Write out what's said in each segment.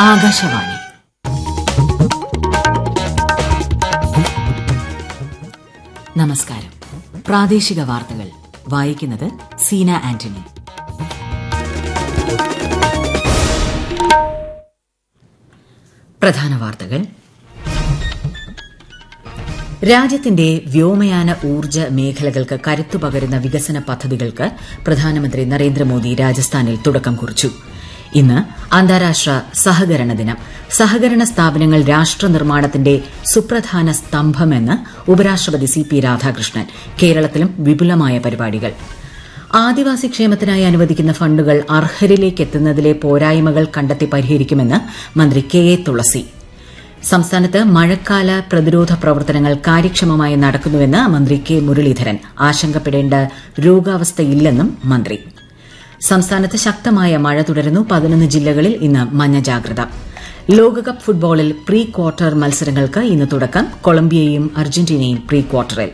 ആകാശവാണി നമസ്കാരം പ്രാദേശിക വാർത്തകൾ വായിക്കുന്നത് സീന ആന്റണി പ്രധാന വാർത്തകൾ രാജ്യത്തിന്റെ വ്യോമയാന ഊർജ്ജ മേഖലകൾക്ക് കരുത്തു പകരുന്ന വികസന പദ്ധതികൾക്ക് പ്രധാനമന്ത്രി നരേന്ദ്രമോദി രാജസ്ഥാനിൽ തുടക്കം കുറിച്ചു ഇന്ന് അന്താരാഷ്ട്ര സഹകരണ ദിനം സഹകരണ സ്ഥാപനങ്ങൾ രാഷ്ട്ര നിർമ്മാണത്തിന്റെ സുപ്രധാന സ്തംഭമെന്ന് ഉപരാഷ്ട്രപതി സി പി രാധാകൃഷ്ണൻ കേരളത്തിലും വിപുലമായ പരിപാടികൾ ആദിവാസി ക്ഷേമത്തിനായി അനുവദിക്കുന്ന ഫണ്ടുകൾ അർഹരിലേക്ക് എത്തുന്നതിലെ പോരായ്മകൾ കണ്ടെത്തി പരിഹരിക്കുമെന്ന് മന്ത്രി കെ എ തുളസി സംസ്ഥാനത്ത് മഴക്കാല പ്രതിരോധ പ്രവർത്തനങ്ങൾ കാര്യക്ഷമമായി നടക്കുന്നുവെന്ന് മന്ത്രി കെ മുരളീധരൻ ആശങ്കപ്പെടേണ്ട രോഗാവസ്ഥയില്ലെന്നും മന്ത്രി സംസ്ഥാനത്ത് ശക്തമായ മഴ തുടരുന്നു പതിനൊന്ന് ജില്ലകളിൽ ഇന്ന് മഞ്ഞ ജാഗ്രത ലോകകപ്പ് ഫുട്ബോളിൽ പ്രീ ക്വാർട്ടർ മത്സരങ്ങൾക്ക് ഇന്ന് തുടക്കം കൊളംബിയയും അർജന്റീനയും പ്രീ ക്വാർട്ടറിൽ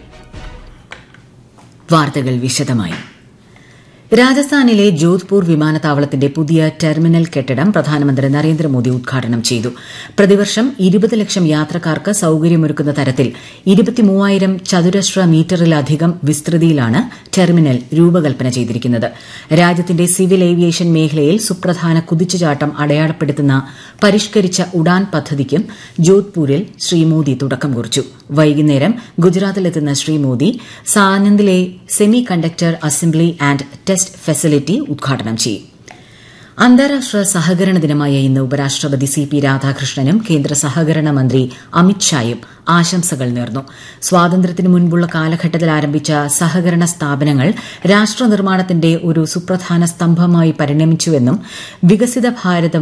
വാർത്തകൾ വിശദമായി രാജസ്ഥാനിലെ ജോധ്പൂർ വിമാനത്താവളത്തിന്റെ പുതിയ ടെർമിനൽ കെട്ടിടം പ്രധാനമന്ത്രി നരേന്ദ്രമോദി ഉദ്ഘാടനം ചെയ്തു പ്രതിവർഷം ഇരുപത് ലക്ഷം യാത്രക്കാർക്ക് സൌകര്യമൊരുക്കുന്ന തരത്തിൽ ഇരുപത്തിമൂവായിരം ചതുരശ്ര മീറ്ററിലധികം വിസ്തൃതിയിലാണ് ടെർമിനൽ രൂപകൽപ്പന ചെയ്തിരിക്കുന്നത് രാജ്യത്തിന്റെ സിവിൽ ഏവിയേഷൻ മേഖലയിൽ സുപ്രധാന കുതിച്ചുചാട്ടം അടയാളപ്പെടുത്തുന്ന പരിഷ്കരിച്ച ഉഡാൻ പദ്ധതിക്കും ജോധ്പൂരിൽ ശ്രീ മോദി തുടക്കം കുറിച്ചു വൈകുന്നേരം ഗുജറാത്തിലെത്തുന്ന ശ്രീ മോദി സാനന്ദിലെ semiconductor assembly and test facility ഉദ്ഘാടനം ചെയ്യും അന്താരാഷ്ട്ര സഹകരണ ദിനമായ ഇന്ന് ഉപരാഷ്ട്രപതി സി പി രാധാകൃഷ്ണനും കേന്ദ്ര സഹകരണ മന്ത്രി അമിത്ഷായും ആശംസകൾ നേർന്നു സ്വാതന്ത്ര്യത്തിനു മുൻപുള്ള കാലഘട്ടത്തിൽ ആരംഭിച്ച സഹകരണ സ്ഥാപനങ്ങൾ രാഷ്ട്ര നിർമ്മാണത്തിന്റെ ഒരു സുപ്രധാന സ്തംഭമായി പരിണമിച്ചുവെന്നും വികസിത ഭാരതം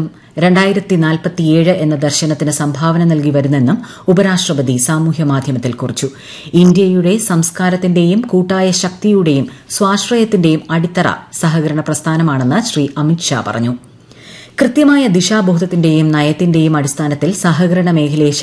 എന്ന ദർശനത്തിന് സംഭാവന നൽകി വരുന്നെന്നും ഉപരാഷ്ട്രപതി സാമൂഹ്യമാധ്യമത്തിൽ കുറിച്ചു ഇന്ത്യയുടെ സംസ്കാരത്തിന്റെയും കൂട്ടായ ശക്തിയുടെയും സ്വാശ്രയത്തിന്റെയും അടിത്തറ സഹകരണ പ്രസ്ഥാനമാണെന്ന് ശ്രീ അമിത്ഷാ പറഞ്ഞു കൃത്യമായ ദിശാബോധത്തിന്റെയും നയത്തിന്റെയും അടിസ്ഥാനത്തിൽ സഹകരണ മേഖലയെ